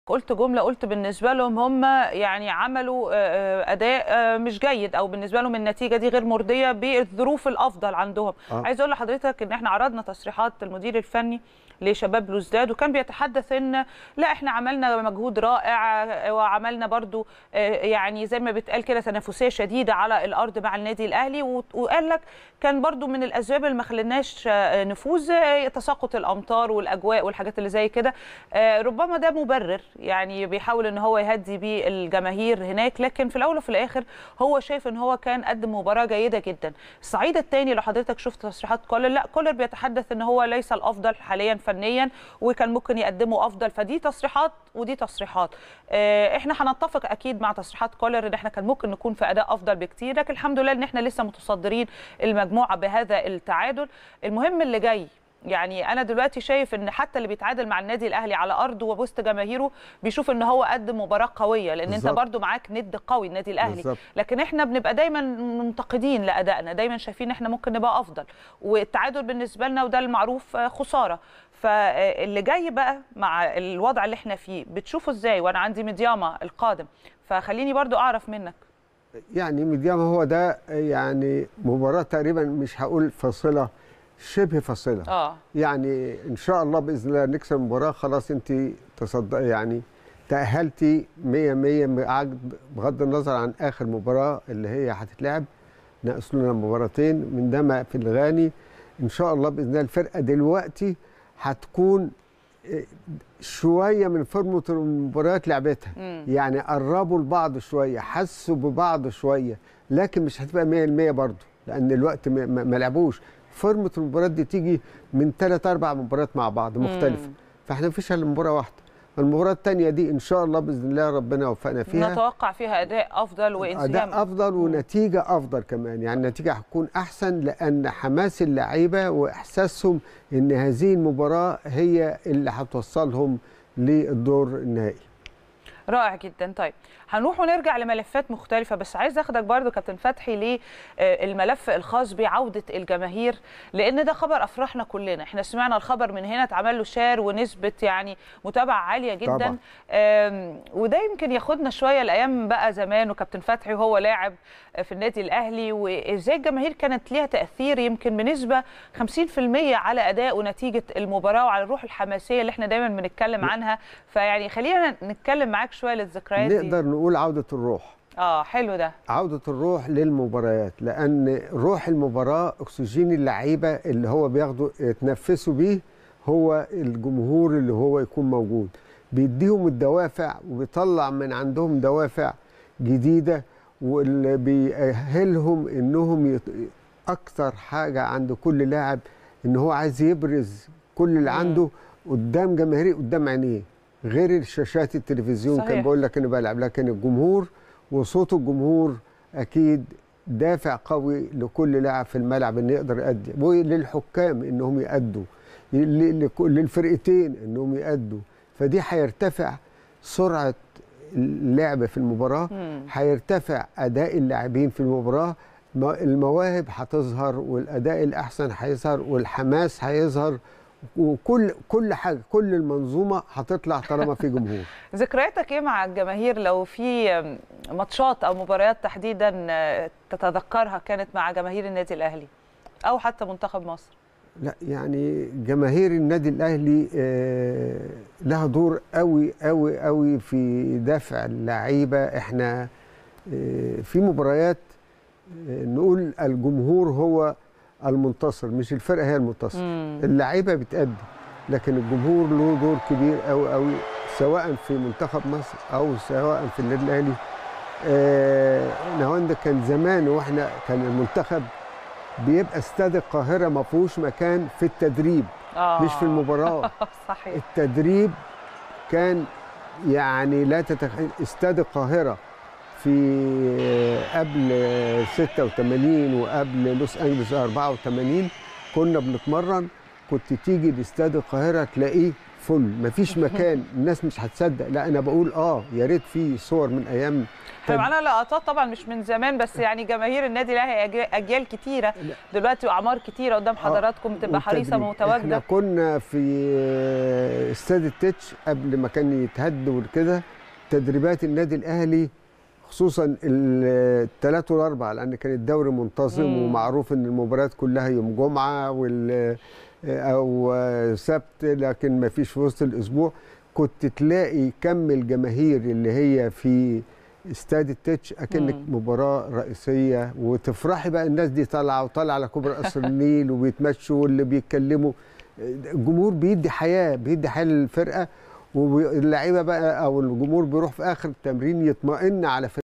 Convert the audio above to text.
قلت جمله قلت بالنسبه لهم هم يعني عملوا اداء مش جيد او بالنسبه لهم النتيجه دي غير مرضيه بالظروف الافضل عندهم آه. عايز اقول لحضرتك ان احنا عرضنا تصريحات المدير الفني لشباب بلوزداد وكان بيتحدث ان لا احنا عملنا مجهود رائع وعملنا برضو يعني زي ما بيتقال كده تنافسيه شديده على الارض مع النادي الاهلي وقال لك كان برضو من الاسباب اللي ما خليناش نفوز تساقط الامطار والاجواء والحاجات اللي زي كده ربما ده مبرر يعني بيحاول ان هو يهدي بيه الجماهير هناك لكن في الاول وفي الاخر هو شايف ان هو كان قدم مباراه جيده جدا الصعيد الثاني لو حضرتك شفت تصريحات كولر لا كولر بيتحدث ان هو ليس الافضل حاليا فنيا وكان ممكن يقدموا افضل فدي تصريحات ودي تصريحات احنا هنتفق اكيد مع تصريحات كولر ان احنا كان ممكن نكون في اداء افضل بكتير لكن الحمد لله ان احنا لسه متصدرين المجموعه بهذا التعادل المهم اللي جاي يعني انا دلوقتي شايف ان حتى اللي بيتعادل مع النادي الاهلي على ارضه ووسط جماهيره بيشوف ان هو قدم مباراه قويه لان بالزبط. انت برضو معاك ند قوي النادي الاهلي بالزبط. لكن احنا بنبقى دايما منتقدين لادائنا دايما شايفين احنا ممكن نبقى افضل والتعادل بالنسبه لنا وده المعروف خساره فاللي جاي بقى مع الوضع اللي احنا فيه بتشوفه ازاي وانا عندي ميدياما القادم فخليني برضو اعرف منك يعني ميدياما هو ده يعني مباراه تقريبا مش هقول فاصله شبه فاصله اه يعني ان شاء الله باذن الله نكسب المباراه خلاص انت تصدق يعني تاهلتي 100 100 بغض النظر عن اخر مباراه اللي هي هتتلعب ناقص لنا مباراتين من ده ما في الغاني ان شاء الله باذن الله الفرقه دلوقتي هتكون شويه من فورمه المباريات لعبتها مم. يعني قربوا لبعض شويه حسوا ببعض شويه لكن مش هتبقى 100% برضه لان الوقت ما, ما لعبوش فورمه المباريات دي تيجي من ثلاث اربع مباريات مع بعض مختلفه مم. فاحنا مفيش الا مباراه واحده المباراه الثانيه دي ان شاء الله باذن الله ربنا يوفقنا فيها نتوقع فيها اداء افضل وانسجام اداء افضل ونتيجه افضل كمان يعني النتيجه هتكون احسن لان حماس اللعيبه واحساسهم ان هذه المباراه هي اللي هتوصلهم للدور النهائي رائع جدا طيب هنروح ونرجع لملفات مختلفة بس عايز اخدك برضو كابتن فتحي للملف الخاص بعودة الجماهير لان ده خبر افرحنا كلنا احنا سمعنا الخبر من هنا اتعمل له شير ونسبة يعني متابعة عالية جدا طبعا. وده يمكن ياخدنا شوية الايام بقى زمان وكابتن فتحي وهو لاعب في النادي الاهلي وازاي الجماهير كانت ليها تاثير يمكن بنسبه 50% على اداء ونتيجه المباراه وعلى الروح الحماسيه اللي احنا دايما بنتكلم عنها فيعني خلينا نتكلم معاك شويه للذكريات دي نقدر نقول عوده الروح اه حلو ده عوده الروح للمباريات لان روح المباراه اكسجين اللعيبه اللي هو بياخدوا يتنفسوا بيه هو الجمهور اللي هو يكون موجود بيديهم الدوافع وبيطلع من عندهم دوافع جديده واللي بيأهلهم انهم يط... اكتر حاجه عند كل لاعب ان هو عايز يبرز كل اللي عنده قدام جماهيري قدام عينيه غير الشاشات التلفزيون صحيح. كان بقول لك انا بلعب لكن الجمهور وصوت الجمهور اكيد دافع قوي لكل لاعب في الملعب انه يقدر يأدي وللحكام انهم يأدوا للفرقتين انهم يأدوا فدي هيرتفع سرعه اللعب في المباراه هيرتفع اداء اللاعبين في المباراه المواهب هتظهر والاداء الاحسن هيظهر والحماس هيظهر وكل كل حاجه كل المنظومه هتطلع طالما في جمهور ذكرياتك ايه مع الجماهير لو في ماتشات او مباريات تحديدا تتذكرها كانت مع جماهير النادي الاهلي او حتى منتخب مصر لا يعني جماهير النادي الاهلي آه لها دور قوي قوي قوي في دفع اللعيبه احنا آه في مباريات آه نقول الجمهور هو المنتصر مش الفرقه هي المنتصر اللعيبه بتأدي لكن الجمهور له دور كبير قوي قوي سواء في منتخب مصر او سواء في النادي الاهلي آه نهاوند كان زمان واحنا كان المنتخب بيبقى استاد القاهره ما فيهوش مكان في التدريب آه. مش في المباراه صحيح التدريب كان يعني لا تتخيل استاد القاهره في قبل 86 وقبل لوس انجلوس 84 كنا بنتمرن كنت تيجي لاستاد القاهره تلاقيه فل مفيش مكان الناس مش هتصدق لا انا بقول اه يا ريت في صور من ايام احنا معانا لقطات طبعا مش من زمان بس يعني جماهير النادي الاهلي اجيال كتيره دلوقتي واعمار كتيره قدام حضراتكم تبقى حريصه متواجده احنا كنا في استاد التتش قبل ما كان يتهد وكده تدريبات النادي الاهلي خصوصا الثلاث والاربع لان كان الدوري منتظم مم. ومعروف ان المباريات كلها يوم جمعه وال او سبت لكن ما فيش في وسط الاسبوع كنت تلاقي كم الجماهير اللي هي في استاد التتش اكنك مم. مباراه رئيسيه وتفرحي بقى الناس دي طالعه وطالعه على كوبري قصر النيل وبيتمشوا واللي بيتكلموا الجمهور بيدي حياه بيدي حياه للفرقه واللعيبه بقى او الجمهور بيروح في اخر التمرين يطمئن على